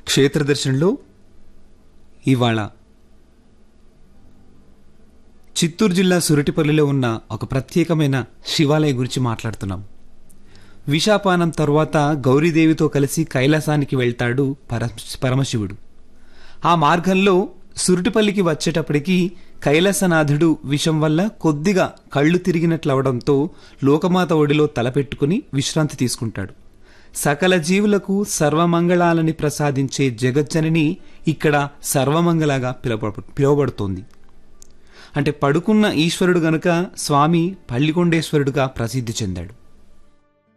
క్షేత్ర దర్శనంలో ఇవాళ చిత్తూరు జిల్లా సురటిపల్లిలో ఉన్న ఒక ప్రత్యేకమైన శివాలయం గురించి మాట్లాడుతున్నాం విషాపానం తరువాత గౌరీదేవితో కలిసి కైలాసానికి వెళ్తాడు పర పరమశివుడు ఆ మార్గంలో సురుటిపల్లికి వచ్చేటప్పటికి కైలాసనాథుడు విషం వల్ల కొద్దిగా కళ్ళు తిరిగినట్లవడంతో లోకమాత ఒడిలో తలపెట్టుకుని విశ్రాంతి తీసుకుంటాడు సకల జీవులకు సర్వమంగళాలని ప్రసాదించే జగజ్జనని ఇక్కడ సర్వమంగళగా పిలవ పిలువబడుతోంది అంటే పడుకున్న ఈశ్వరుడు గనుక స్వామి పల్లికొండేశ్వరుడుగా ప్రసిద్ధి చెందాడు